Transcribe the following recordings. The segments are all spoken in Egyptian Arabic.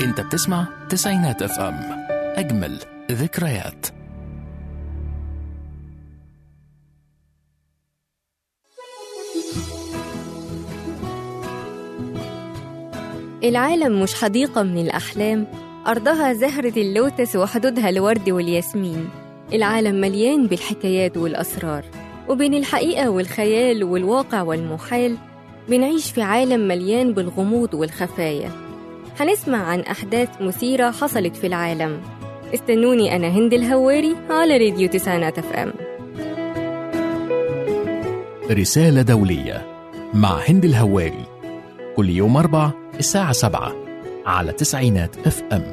انت بتسمع تسعينات اف ام اجمل ذكريات العالم مش حديقة من الأحلام أرضها زهرة اللوتس وحدودها الورد والياسمين العالم مليان بالحكايات والأسرار وبين الحقيقة والخيال والواقع والمحال بنعيش في عالم مليان بالغموض والخفايا هنسمع عن أحداث مثيرة حصلت في العالم استنوني أنا هند الهواري على راديو تسعينات اف ام رسالة دولية مع هند الهواري كل يوم أربع الساعة سبعة على تسعينات اف ام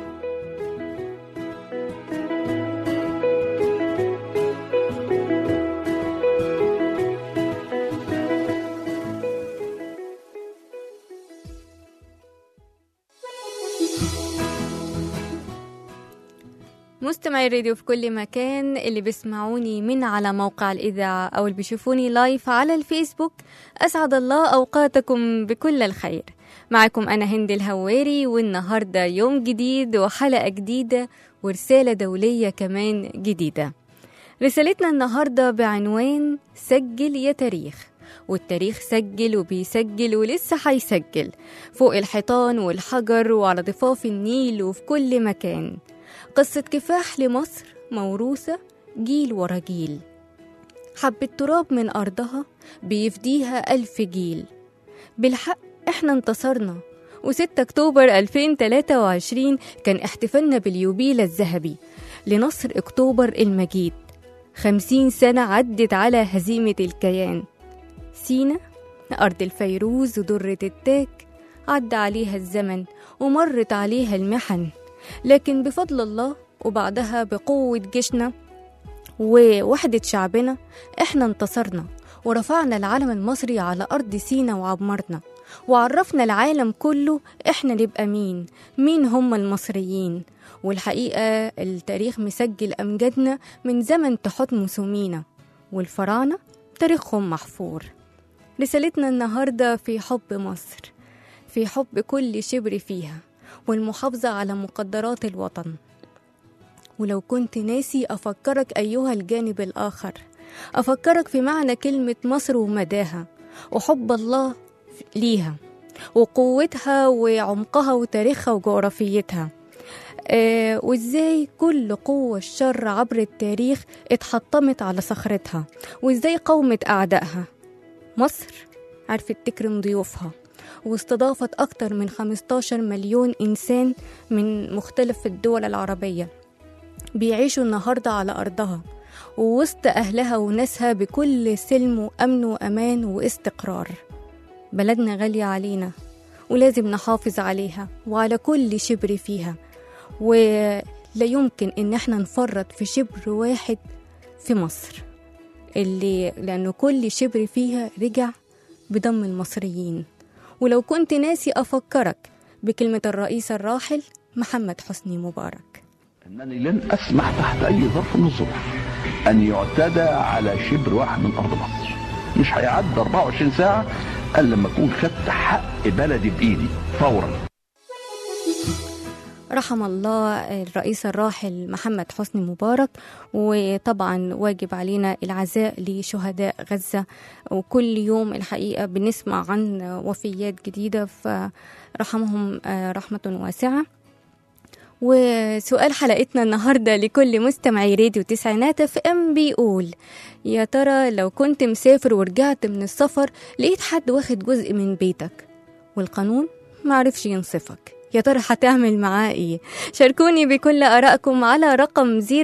مستمعي الراديو في كل مكان اللي بيسمعوني من على موقع الإذاعة أو اللي بيشوفوني لايف على الفيسبوك أسعد الله أوقاتكم بكل الخير معكم أنا هند الهواري والنهاردة يوم جديد وحلقة جديدة ورسالة دولية كمان جديدة رسالتنا النهاردة بعنوان سجل يا تاريخ والتاريخ سجل وبيسجل ولسه هيسجل فوق الحيطان والحجر وعلى ضفاف النيل وفي كل مكان قصة كفاح لمصر موروثة جيل ورا جيل حبة تراب من أرضها بيفديها ألف جيل بالحق إحنا انتصرنا و6 أكتوبر 2023 كان احتفالنا باليوبيل الذهبي لنصر أكتوبر المجيد خمسين سنة عدت على هزيمة الكيان سينا أرض الفيروز ودرة التاج عدى عليها الزمن ومرت عليها المحن لكن بفضل الله وبعدها بقوة جيشنا ووحدة شعبنا احنا انتصرنا ورفعنا العلم المصري على أرض سينا وعمرنا وعرفنا العالم كله احنا نبقى مين مين هم المصريين والحقيقة التاريخ مسجل أمجادنا من زمن تحتمس ومينا والفراعنة تاريخهم محفور رسالتنا النهاردة في حب مصر في حب كل شبر فيها والمحافظة على مقدرات الوطن ولو كنت ناسي أفكرك أيها الجانب الآخر أفكرك في معنى كلمة مصر ومداها وحب الله ليها وقوتها وعمقها وتاريخها وجغرافيتها آه وازاي كل قوة الشر عبر التاريخ اتحطمت على صخرتها وازاي قاومت أعدائها مصر عرفت تكرم ضيوفها واستضافت أكثر من 15 مليون إنسان من مختلف الدول العربية بيعيشوا النهاردة على أرضها ووسط أهلها وناسها بكل سلم وأمن وأمان واستقرار بلدنا غالية علينا ولازم نحافظ عليها وعلى كل شبر فيها ولا يمكن إن احنا نفرط في شبر واحد في مصر اللي لأنه كل شبر فيها رجع بدم المصريين ولو كنت ناسي أفكرك بكلمة الرئيس الراحل محمد حسني مبارك أنني لن أسمح تحت أي ظرف من الظروف أن يعتدى على شبر واحد من أرض مصر مش هيعدي 24 ساعة إلا لما أكون خدت حق بلدي بإيدي فورا رحم الله الرئيس الراحل محمد حسني مبارك وطبعا واجب علينا العزاء لشهداء غزة وكل يوم الحقيقة بنسمع عن وفيات جديدة فرحمهم رحمة واسعة وسؤال حلقتنا النهاردة لكل مستمعي راديو تسعينات اف ام بيقول يا ترى لو كنت مسافر ورجعت من السفر لقيت حد واخد جزء من بيتك والقانون معرفش ينصفك يا ترى هتعمل معاه ايه شاركوني بكل ارائكم على رقم 010427894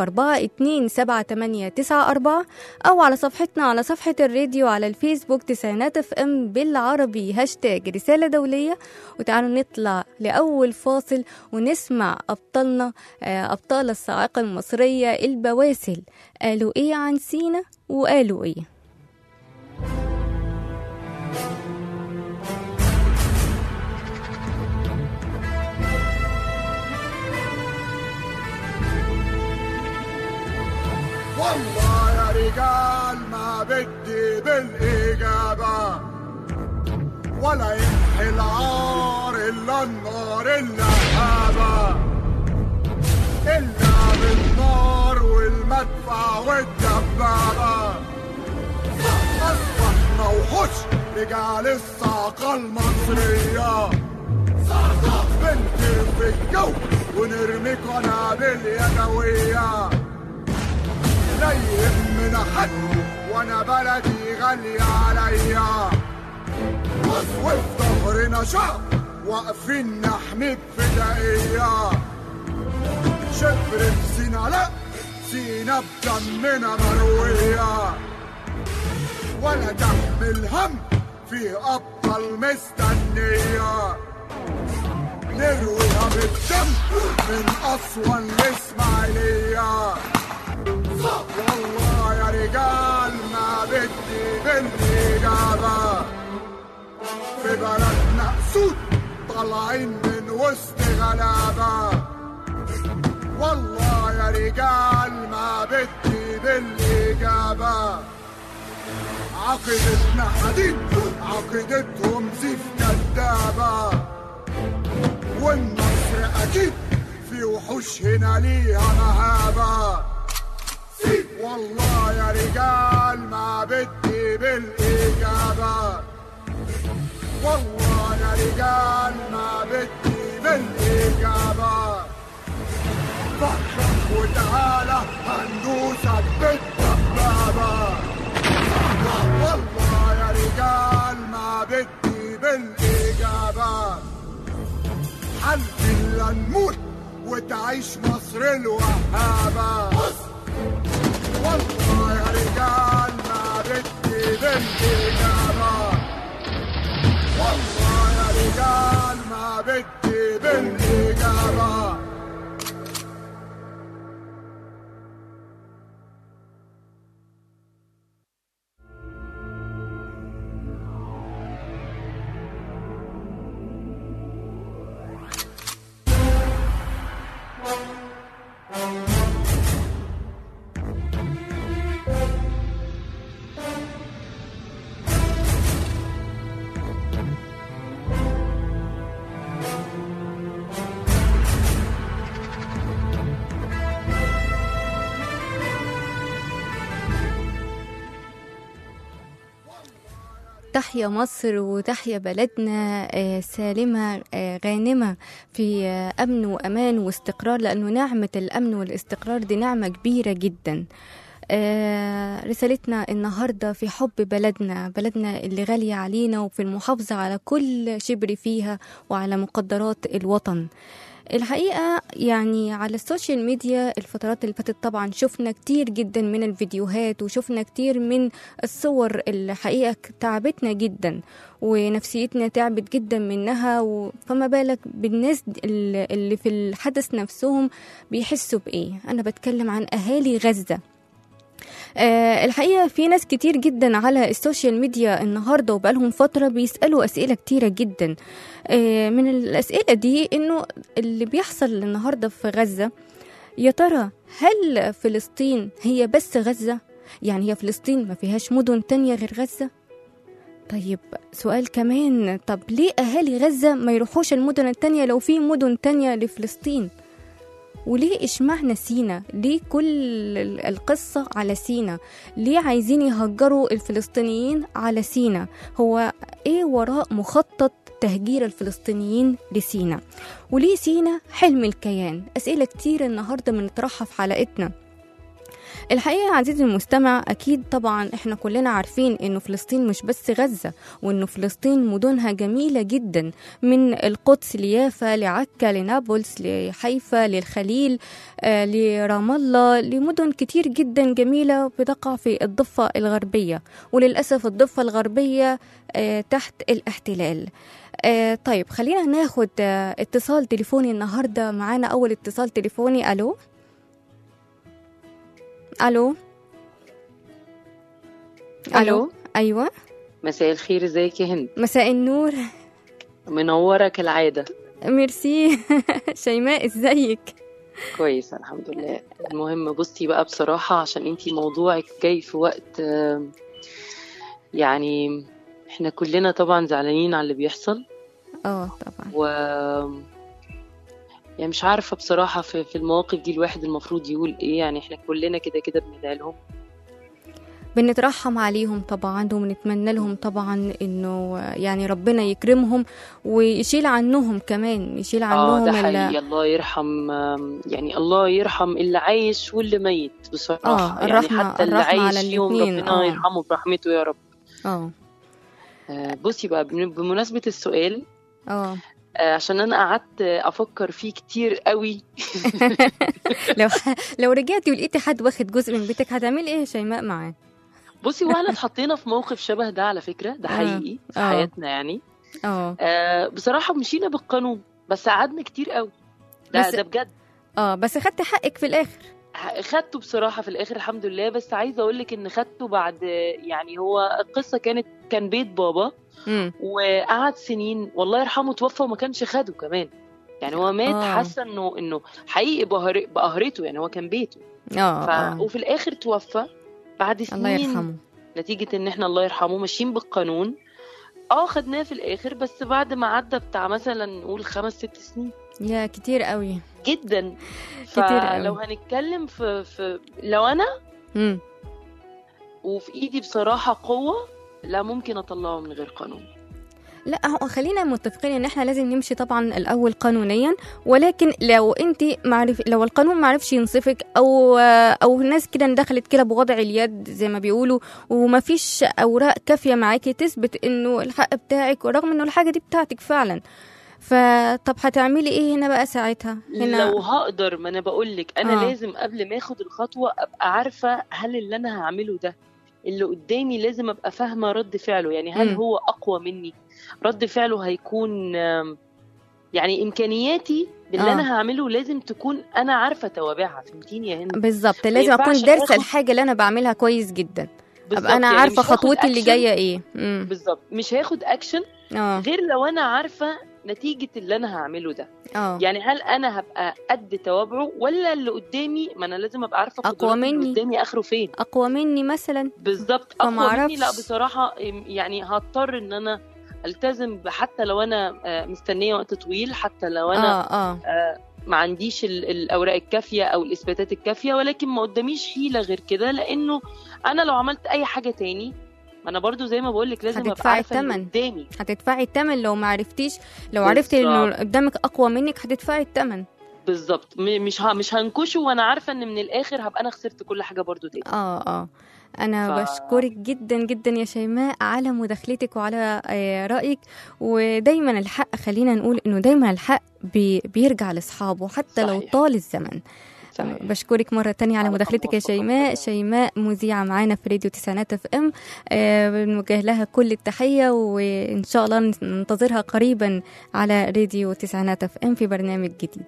او على صفحتنا على صفحة الراديو على الفيسبوك تسعينات اف ام بالعربي هاشتاج رسالة دولية وتعالوا نطلع لأول فاصل ونسمع أبطالنا أبطال الصاعقة المصرية البواسل قالوا ايه عن سينا وقالوا ايه والله يا رجال ما بدي بالإجابة ولا يمحي العار إلا النار اللهابة إلا بالنار والمدفع والدبابة أصبحنا وحوش رجال الصاقة المصرية بنطير في الجو ونرمي قنابل يدوية لا يهمنا حد وانا بلدي غالية عليا وفي ظهرنا شعب واقفين نحمي بفدائية شبر في سينا لا سينا بدمنا مروية ولا تحمل هم في أبطال مستنية نرويها بالدم من أسوان لإسماعيلية والله يا رجال ما بدي بالإجابة في بلدنا أسود طالعين من وسط غلابة والله يا رجال ما بدي بالإجابة عقيدتنا حديد عقيدتهم زيف كدابة والنصر أكيد في وحوش هنا ليها مهابة والله يا رجال ما بدي بالإجابة والله يا رجال ما بدي بالإجابة فكر وتعالى هندوسك بالدبابة والله يا رجال ما بدي بالإجابة حلف إلا نموت وتعيش مصر الوهابة والله يا رجال ما بدي بالإجابة والله يا رجال ما بدي بالإجابة تحيا مصر وتحيا بلدنا آه، سالمة آه، غانمة في آه، أمن وأمان واستقرار لأنه نعمة الأمن والاستقرار دي نعمة كبيرة جدا آه، رسالتنا النهاردة في حب بلدنا بلدنا اللي غالية علينا وفي المحافظة على كل شبر فيها وعلى مقدرات الوطن الحقيقة يعني على السوشيال ميديا الفترات اللي فاتت طبعا شفنا كتير جدا من الفيديوهات وشفنا كتير من الصور الحقيقة تعبتنا جدا ونفسيتنا تعبت جدا منها و- فما بالك بالناس اللي اللي في الحدث نفسهم بيحسوا بإيه أنا بتكلم عن أهالي غزة آه، الحقيقة في ناس كتير جدا على السوشيال ميديا النهاردة وبقالهم فترة بيسألوا أسئلة كتيرة جدا آه، من الأسئلة دي إنه اللي بيحصل النهاردة في غزة يا ترى هل فلسطين هي بس غزة؟ يعني هي فلسطين ما فيهاش مدن تانية غير غزة؟ طيب سؤال كمان طب ليه أهالي غزة ما يروحوش المدن التانية لو في مدن تانية لفلسطين؟ وليه اشمعنى سينا ليه كل ال- القصة على سينا ليه عايزين يهجروا الفلسطينيين على سينا هو ايه وراء مخطط تهجير الفلسطينيين لسينا وليه سينا حلم الكيان أسئلة كتير النهاردة بنطرحها في حلقتنا الحقيقة عزيزي المستمع أكيد طبعا إحنا كلنا عارفين إنه فلسطين مش بس غزة وإنه فلسطين مدنها جميلة جدا من القدس ليافا لعكا لنابلس لحيفا للخليل آه، لرام الله لمدن كتير جدا جميلة بتقع في الضفة الغربية وللأسف الضفة الغربية آه، تحت الاحتلال آه، طيب خلينا ناخد آه، اتصال تليفوني النهاردة معانا أول اتصال تليفوني ألو ألو ألو. أيوة مساء الخير ازيك يا هند مساء النور منورة كالعادة ميرسي شيماء ازيك كويس الحمد لله المهم بصي بقى بصراحة عشان انتي موضوعك جاي في وقت آم، يعني احنا كلنا طبعا زعلانين على اللي بيحصل اه طبعا و يعني مش عارفة بصراحة في, في المواقف دي الواحد المفروض يقول ايه يعني احنا كلنا كده كده بندعي لهم بنترحم عليهم طبعا وبنتمنى لهم طبعا انه يعني ربنا يكرمهم ويشيل عنهم كمان يشيل اه عنهم ده ال- حقيقي الله يرحم آم، يعني الله يرحم اللي عايش واللي ميت بصراحة آه، يعني الرحمة- حتى اللي الرحمة عايش على فيهم الاتنين، ربنا آه. يرحمه برحمته يا رب اه آه، بصي بقى بن- بمناسبة السؤال اه آه، عشان انا قعدت افكر فيه كتير قوي لو لو رجعتي ولقيتي حد واخد جزء من بيتك هتعملي ايه يا شيماء معاه بصي واحنا اتحطينا في موقف شبه ده على فكرة ده آه، حقيقي في آه. حياتنا يعني اه آه، بصراحة مشينا بالقانون بس قعدنا كتير قوي ده بس- ده بجد اه بس خدتي حقك في الاخر خدته بصراحة في الآخر الحمد لله بس عايزة أقول لك إن خدته بعد يعني هو القصة كانت كان بيت بابا امم وقعد سنين والله يرحمه توفى وما كانش خده كمان يعني هو مات آه. حاسة إنه إنه حقيقي بقهر- بقهرته يعني هو كان بيته اه ف... اه وفي الآخر توفى بعد الله سنين يرحمه نتيجة إن إحنا الله يرحمه ماشيين بالقانون اه خدناه في الآخر بس بعد ما عدى بتاع مثلا نقول خمس ست سنين يا كتير قوي جدا كتير قوي. فلو هنتكلم في, في لو أنا امم وفي ايدي بصراحة قوة لا ممكن اطلعه من غير قانون لا هو خلينا متفقين ان احنا لازم نمشي طبعا الاول قانونيا ولكن لو انت معرف لو القانون ما عرفش ينصفك او او الناس كده دخلت كده بوضع اليد زي ما بيقولوا وما فيش اوراق كافيه معاكي تثبت انه الحق بتاعك ورغم انه الحاجه دي بتاعتك فعلا فطب هتعملي ايه هنا بقى ساعتها هنا لو هقدر ما انا بقول لك انا آه. آه. لازم قبل ما اخد الخطوة ابقى عارفة هل اللي انا هعمله ده اللي قدامي لازم ابقى فاهمة رد فعله يعني هل مم. هو اقوى مني رد فعله هيكون آم، يعني امكانياتي باللي آه. انا هعمله لازم تكون انا عارفة توابعها فهمتيني يا هند بالظبط لازم اكون ينفعش دارسه آخد- الحاجه اللي انا بعملها كويس جدا بالظبط، ابقى انا يعني عارفه مش هاخد خطوتي اللي action- جايه ايه امم بالظبط مش هاخد اكشن اه غير لو انا عارفة نتيجة اللي انا هعمله ده اه يعني هل انا هبقى قد توابعه ولا اللي قدامي ما انا لازم ابقى عارفه أقوى قدرات اللي مني. قدامي اخره فين اقوى مني مثلا بالظبط فما اقوى مني لا أعرفش. بصراحه يعني هضطر ان انا التزم ب- حتى لو انا آه، مستنيه وقت طويل حتى لو انا اه اه ما عنديش ال- الاوراق الكافيه او الاثباتات الكافيه ولكن ما قداميش حيله غير كده لانه انا لو عملت اي حاجه تاني ما انا برضو زي ما بقول لك لازم ابقى هتدفعي عارفه اللي الثمن. قدامي هتدفعي الثمن لو ما عرفتيش لو عرفتي انه بالظبط. قدامك اقوى منك هتدفعي الثمن بالظبط م- مش ه- مش هنكشه وانا عارفه ان من الاخر هبقى انا خسرت كل حاجه برضو تاني اه اه انا ف- بشكرك جدا جدا يا شيماء على مداخلتك وعلى آه، رايك ودايما الحق خلينا نقول انه دايما الحق بي بيرجع لاصحابه حتى لو صحيح. طال الزمن صحيح. بشكرك مرة تانية على على مداخلتك يا موفقة شيماء الله. شيماء مذيعة معانا في راديو تسعينات اف ام آه، بنوجه لها كل التحية وإن شاء الله ننتظرها قريبا على راديو تسعينات اف ام في برنامج جديد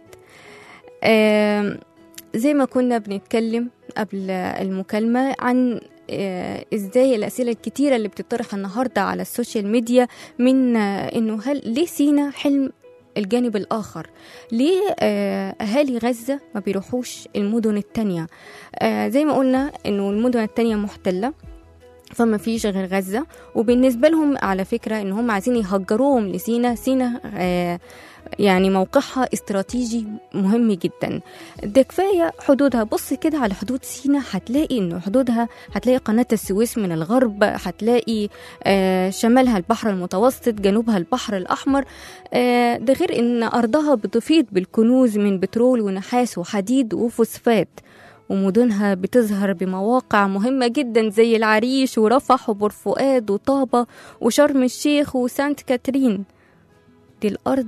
آم، زي ما كنا بنتكلم قبل المكالمة عن آه، ازاي الاسئله الكتيره اللي بتطرح النهارده على السوشيال ميديا من آه، انه هل ليه سينا حلم الجانب الاخر ليه آه، اهالي غزه ما بيروحوش المدن التانية آه، زي ما قلنا انه المدن التانية محتله فما فيش غير غزة وبالنسبة لهم على فكرة ان هم عايزين يهجروهم لسينا سينا آه يعني موقعها استراتيجي مهم جدا ده كفاية حدودها بص كده على حدود سينا هتلاقي انه حدودها هتلاقي قناة السويس من الغرب هتلاقي آه شمالها البحر المتوسط جنوبها البحر الأحمر آه ده غير ان أرضها بتفيض بالكنوز من بترول ونحاس وحديد وفوسفات ومدنها بتظهر بمواقع مهمة جدا زي العريش ورفح وبورفؤاد وطابة وشرم الشيخ وسانت كاترين دي الأرض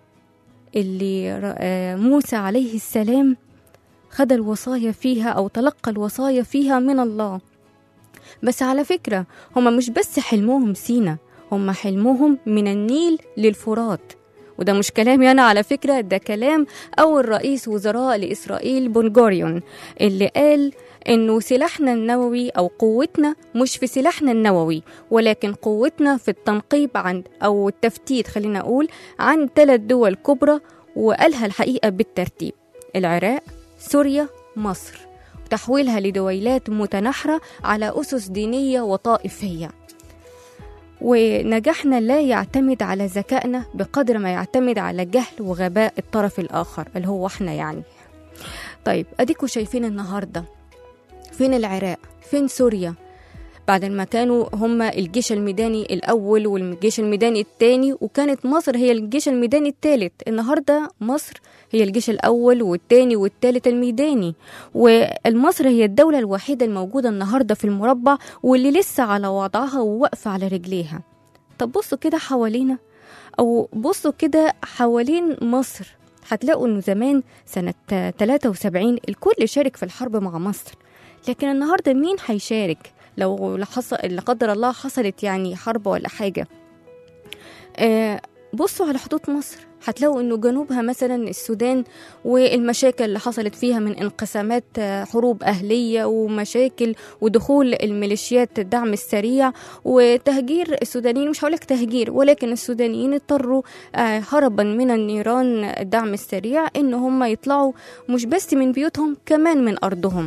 اللي ر- آه، موسى عليه السلام خد الوصايا فيها أو تلقى الوصايا فيها من الله بس على فكرة هما مش بس حلمهم سينا هما حلمهم من النيل للفرات وده مش كلامي أنا على فكرة ده كلام أول رئيس وزراء لإسرائيل بنجوريون اللي قال إنه سلاحنا النووي أو قوتنا مش في سلاحنا النووي ولكن قوتنا في التنقيب عن أو التفتيت خلينا أقول عن ثلاث دول كبرى وقالها الحقيقة بالترتيب العراق سوريا مصر وتحويلها لدويلات متناحرة على أسس دينية وطائفية ونجاحنا لا يعتمد على ذكائنا بقدر ما يعتمد على جهل وغباء الطرف الآخر اللي هو احنا يعني طيب أديكوا شايفين النهاردة فين العراق فين سوريا بعد ما كانوا هم الجيش الميداني الأول والجيش الميداني الثاني وكانت مصر هي الجيش الميداني الثالث النهاردة مصر هي الجيش الأول والثاني والثالث الميداني والمصر هي الدولة الوحيدة الموجودة النهاردة في المربع واللي لسه على وضعها وواقفة على رجليها طب بصوا كده حوالينا أو بصوا كده حوالين مصر هتلاقوا إنه زمان سنة 73 الكل شارك في الحرب مع مصر لكن النهاردة مين هيشارك لو لا حصل لا قدر الله حصلت يعني حرب ولا حاجة آه بصوا على حدود مصر هتلاقوا انه جنوبها مثلا السودان والمشاكل اللي حصلت فيها من انقسامات آه، حروب اهليه ومشاكل ودخول الميليشيات الدعم السريع وتهجير السودانيين مش هقولك تهجير ولكن السودانيين اضطروا آه، هربا من النيران الدعم السريع ان هم يطلعوا مش بس من بيوتهم كمان من ارضهم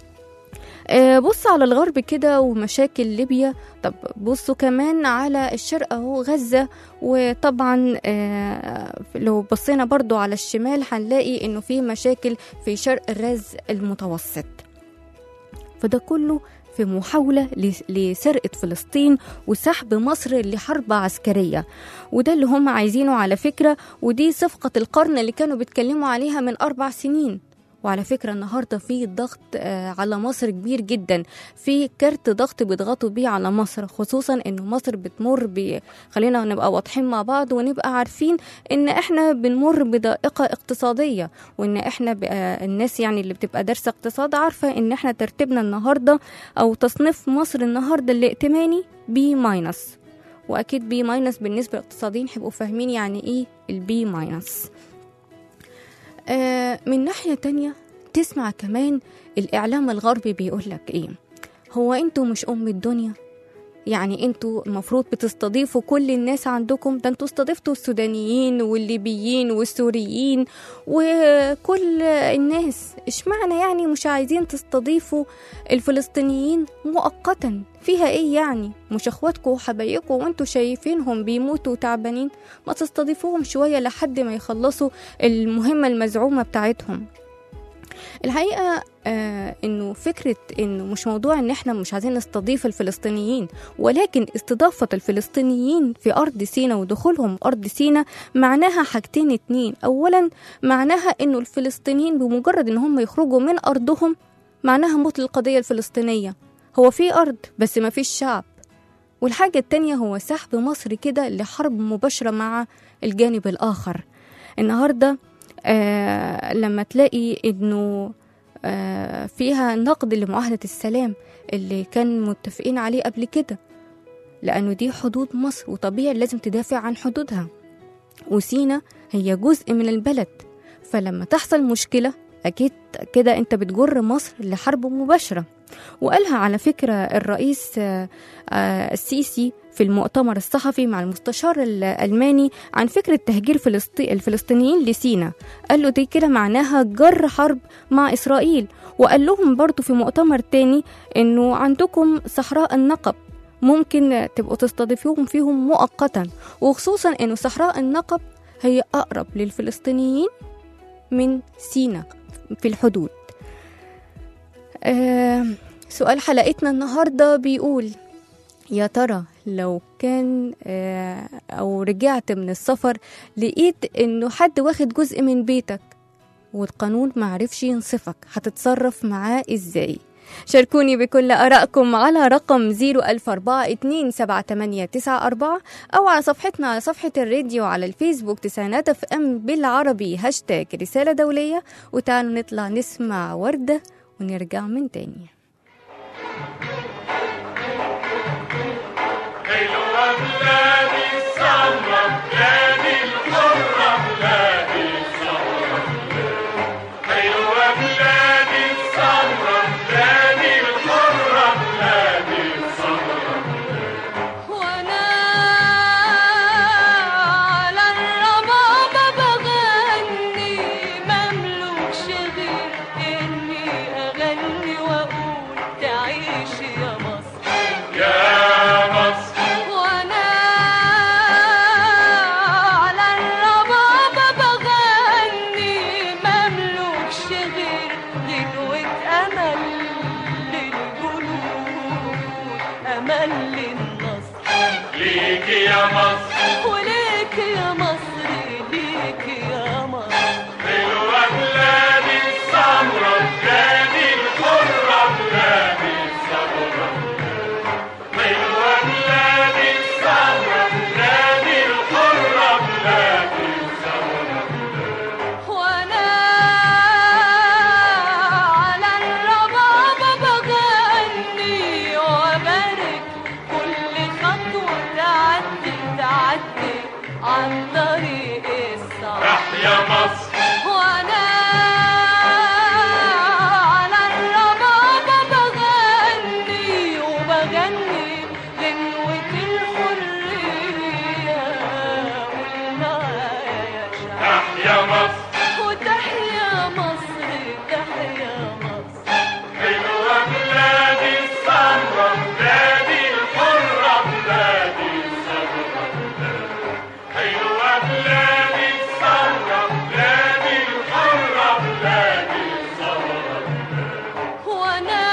آه، بص على الغرب كده ومشاكل ليبيا طب بصوا كمان على الشرق اهو غزة وطبعا آه، لو بصينا برضو على الشمال هنلاقي انه في مشاكل في شرق الراز المتوسط فده كله في محاولة لس- لسرقة فلسطين وسحب مصر لحرب عسكرية وده اللي هم عايزينه على فكرة ودي صفقة القرن اللي كانوا بيتكلموا عليها من أربع سنين وعلى فكرة النهاردة في ضغط آه، على مصر كبير جدا في كارت ضغط بيضغطوا بيه على مصر خصوصا ان مصر بتمر ب خلينا نبقى واضحين مع بعض ونبقى عارفين ان احنا بنمر بضائقة اقتصادية وان احنا بقى الناس يعني اللي بتبقى دارسة اقتصاد عارفة ان احنا ترتيبنا النهاردة او تصنيف مصر النهاردة الائتماني بي ماينس واكيد بي ماينس بالنسبة للاقتصاديين هيبقوا فاهمين يعني ايه البي ماينس آه من ناحية تانية تسمع كمان الإعلام الغربي بيقولك إيه هو أنتوا مش أم الدنيا يعني انتوا المفروض بتستضيفوا كل الناس عندكم ده انتوا استضفتوا السودانيين والليبيين والسوريين وكل الناس اشمعنى يعني مش عايزين تستضيفوا الفلسطينيين مؤقتا فيها ايه يعني مش اخواتكم وحبايبكم وانتوا شايفينهم بيموتوا تعبانين ما تستضيفوهم شوية لحد ما يخلصوا المهمة المزعومة بتاعتهم الحقيقة آه انه فكرة انه مش موضوع ان احنا مش عايزين نستضيف الفلسطينيين ولكن استضافة الفلسطينيين في ارض سينا ودخولهم ارض سينا معناها حاجتين اتنين اولا معناها انه الفلسطينيين بمجرد ان هم يخرجوا من ارضهم معناها موت القضية الفلسطينية هو في ارض بس ما فيش شعب والحاجة التانية هو سحب مصر كده لحرب مباشرة مع الجانب الآخر النهاردة آه لما تلاقي انه آه فيها نقد لمعاهدة السلام اللي كان متفقين عليه قبل كده لأنه دي حدود مصر وطبيعي لازم تدافع عن حدودها وسينا هي جزء من البلد فلما تحصل مشكلة أكيد كده أنت بتجر مصر لحرب مباشرة وقالها على فكرة الرئيس آه، آه، السيسي في المؤتمر الصحفي مع المستشار الألماني عن فكرة تهجير فلسطي الفلسطينيين لسينا قال له دي كده معناها جر حرب مع إسرائيل وقال لهم برضو في مؤتمر تاني إنه عندكم صحراء النقب ممكن تبقوا تستضيفوهم فيهم مؤقتا وخصوصا إنه صحراء النقب هي أقرب للفلسطينيين من سينا في الحدود آه سؤال حلقتنا النهاردة بيقول يا ترى لو كان آه أو رجعت من السفر لقيت إنه حد واخد جزء من بيتك والقانون معرفش ينصفك هتتصرف معاه إزاي شاركوني بكل آرائكم على رقم 004427894 أو على صفحتنا على صفحة الراديو على الفيسبوك تسعينات اف ام بالعربي هاشتاج رسالة دولية وتعالوا نطلع نسمع وردة ونرجع من تاني حلوة بلادي السمرة بلادي الحرة بلادي السمرة حلوة بلادي السمرة بلادي الحرة بلادي السمرة وانا على الربابة بغني مملوكش غير اني اغني واقول تعيش عن طريق الصعب تحيا مصر وانا على الربابة بغني وبغني غنوة الحرية قول معايا يا شعب تحيا مصر وتحيا مصر تحيا مصر حلوة بلادي السمرة بلادي الحرة بلادي السمرة حلوة بلادي السمرة بلادي الحرة بلادي السمرة وانا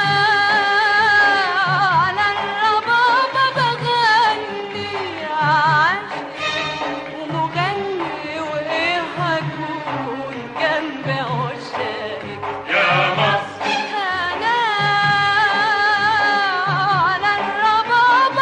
على الربابة بغني عاشق ومغني وايه هكون جنب عشاقك يا مصر انا على الربابة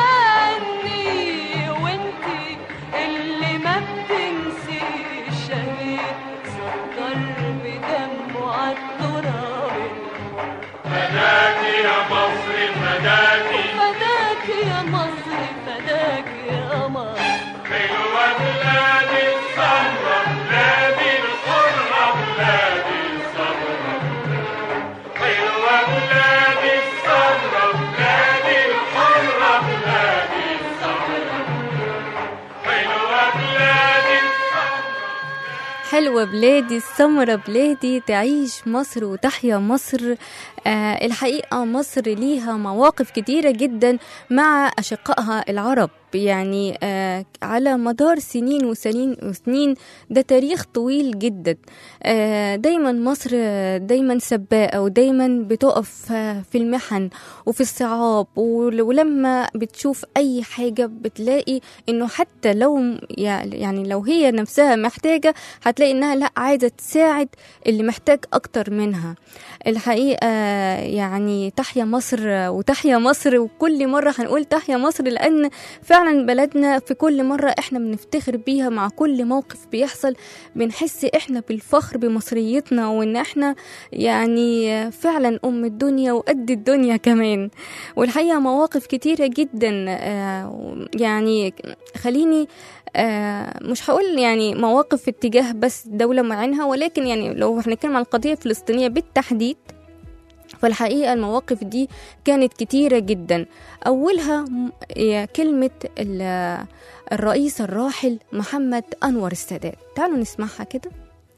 بغني وانتي اللي ما بتنسيش شهيد سكر بدمه عالتراب فداكي يا مصر فداكي فداك يا مصر فداك يا مصر حلوة بلادي السمرة بلادي الحرة بلادي السمرة حلوة بلادي السمرة بلادي الحرة بلادي السمرة حلوة بلادي السمرة حلوة بلادي السمرة بلادي تعيش مصر وتحيا مصر آه الحقيقة مصر ليها مواقف كتيرة جدا مع أشقائها العرب يعني آه على مدار سنين وسنين وسنين ده تاريخ طويل جدا آه دايما مصر آه، دايما سباقة ودايما بتقف آه، في المحن وفي الصعاب ول- ولما بتشوف أي حاجة بتلاقي إنه حتى لو يعني لو هي نفسها محتاجة هتلاقي إنها لأ عايزة تساعد اللي محتاج أكتر منها الحقيقة يعني تحيا مصر وتحيا مصر وكل مرة هنقول تحيا مصر لأن فعلا بلدنا في كل مرة احنا بنفتخر بيها مع كل موقف بيحصل بنحس احنا بالفخر بمصريتنا وان احنا يعني فعلا ام الدنيا وقد الدنيا كمان والحقيقة مواقف كتيرة جدا آه، يعني خليني آه، مش هقول يعني مواقف في اتجاه بس دولة معينها ولكن يعني لو هنتكلم عن القضية الفلسطينية بالتحديد فالحقيقة المواقف دي كانت كتيرة جدا أولها م- هي كلمة ال- الرئيس الراحل محمد أنور السادات تعالوا نسمعها كده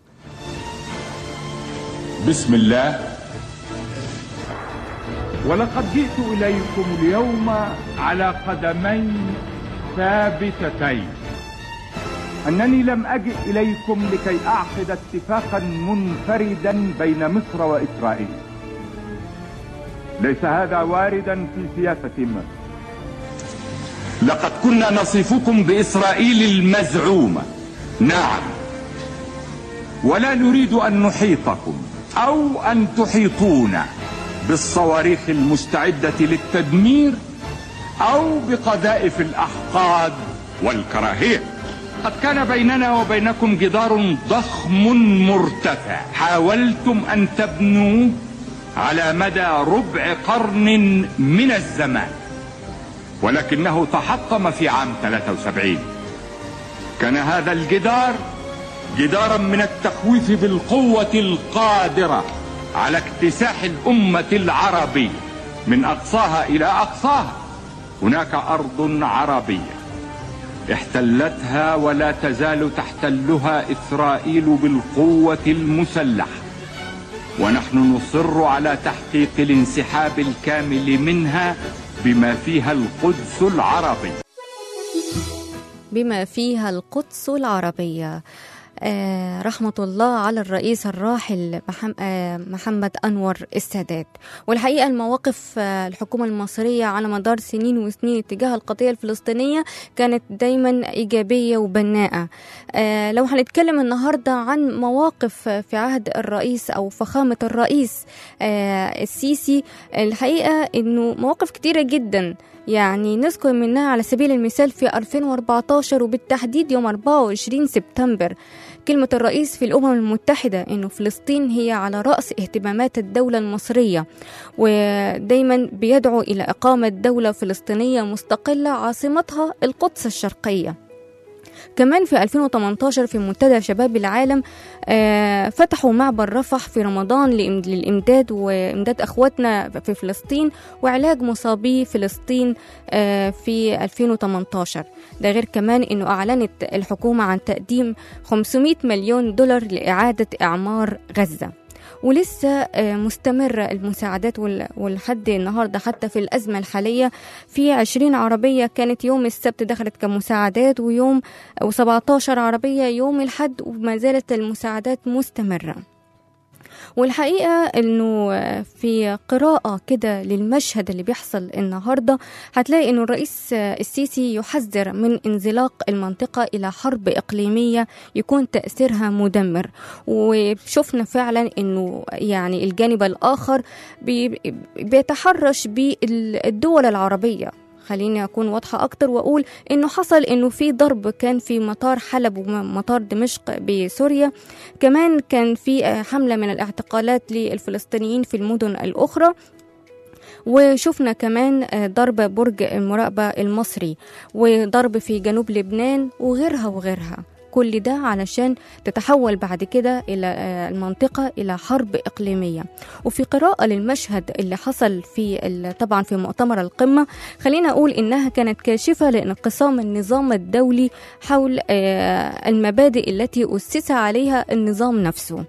بسم الله ولقد جئت إليكم اليوم على قدمين ثابتتين أنني لم أجئ إليكم لكي أعقد اتفاقا منفردا بين مصر وإسرائيل ليس هذا واردا في سياسة ما لقد كنا نصفكم بإسرائيل المزعومة نعم ولا نريد أن نحيطكم أو أن تحيطونا بالصواريخ المستعدة للتدمير أو بقذائف الأحقاد والكراهية قد كان بيننا وبينكم جدار ضخم مرتفع حاولتم أن تبنوه على مدى ربع قرن من الزمان ولكنه تحطم في عام 73 كان هذا الجدار جدارا من التخويف بالقوة القادرة على اكتساح الأمة العربية من أقصاها إلى أقصاها هناك أرض عربية احتلتها ولا تزال تحتلها إسرائيل بالقوة المسلحة ونحن نصر على تحقيق الانسحاب الكامل منها بما فيها القدس العربي بما فيها القدس العربية آه رحمة الله على الرئيس الراحل محم آه محمد أنور السادات والحقيقة المواقف آه الحكومة المصرية على مدار سنين وسنين تجاه القضية الفلسطينية كانت دايما إيجابية وبناءة آه لو هنتكلم النهاردة عن مواقف في عهد الرئيس أو فخامة الرئيس آه السيسي الحقيقة إنه مواقف كتيرة جدا يعني نذكر منها على سبيل المثال في 2014 وبالتحديد يوم 24 سبتمبر كلمة الرئيس في الأمم المتحدة إنه فلسطين هي على رأس اهتمامات الدولة المصرية ودايما بيدعو إلى إقامة دولة فلسطينية مستقلة عاصمتها القدس الشرقية كمان في 2018 في منتدى شباب العالم آه، فتحوا معبر رفح في رمضان لإم- للإمداد وإمداد أخواتنا في فلسطين وعلاج مصابي فلسطين آه، في 2018 ده غير كمان أنه أعلنت الحكومة عن تقديم 500 مليون دولار لإعادة إعمار غزة ولسه آه، مستمرة المساعدات وال- ولحد النهاردة حتى في الأزمة الحالية في 20 عربية كانت يوم السبت دخلت كمساعدات ويوم و17 عربية يوم الحد وما زالت المساعدات مستمرة والحقيقة انه في قراءة كده للمشهد اللي بيحصل النهاردة هتلاقي انه الرئيس السيسي يحذر من انزلاق المنطقة الى حرب اقليمية يكون تأثيرها مدمر وشفنا فعلا انه يعني الجانب الاخر بي- بيتحرش بالدول العربية خليني اكون واضحه اكتر واقول انه حصل انه في ضرب كان في مطار حلب ومطار دمشق بسوريا كمان كان في آه، حمله من الاعتقالات للفلسطينيين في المدن الاخرى وشفنا كمان آه، ضرب برج المراقبة المصري وضرب في جنوب لبنان وغيرها وغيرها كل ده علشان تتحول بعد كده إلى آه، المنطقة إلى حرب إقليمية وفي قراءة للمشهد اللي حصل في ال- طبعا في مؤتمر القمة خلينا أقول إنها كانت كاشفة لانقسام النظام الدولي حول آه، المبادئ التي أسس عليها النظام نفسه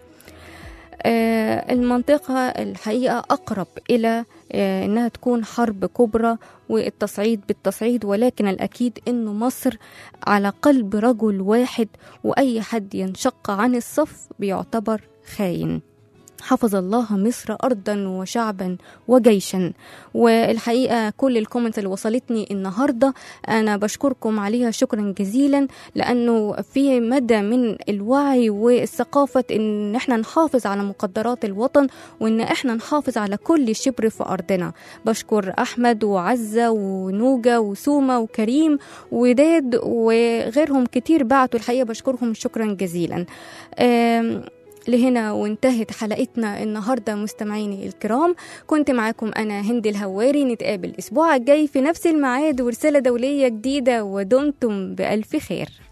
آه، المنطقة الحقيقة أقرب إلى آه، إنها تكون حرب كبرى والتصعيد بالتصعيد ولكن الأكيد إنه مصر على قلب رجل واحد وأي حد ينشق عن الصف بيعتبر خاين حفظ الله مصر أرضا وشعبا وجيشا والحقيقة كل الكومنتس اللي وصلتني النهاردة أنا بشكركم عليها شكرا جزيلا لأنه في مدى من الوعي والثقافة إن إحنا نحافظ على مقدرات الوطن وإن إحنا نحافظ على كل شبر في أرضنا بشكر أحمد وعزة ونوجة وسومة وكريم وداد وغيرهم كتير بعتوا الحقيقة بشكرهم شكرا جزيلا آم، لهنا وانتهت حلقتنا النهاردة مستمعيني الكرام كنت معاكم أنا هند الهواري نتقابل الأسبوع الجاي في نفس الميعاد ورسالة دولية جديدة ودمتم بألف خير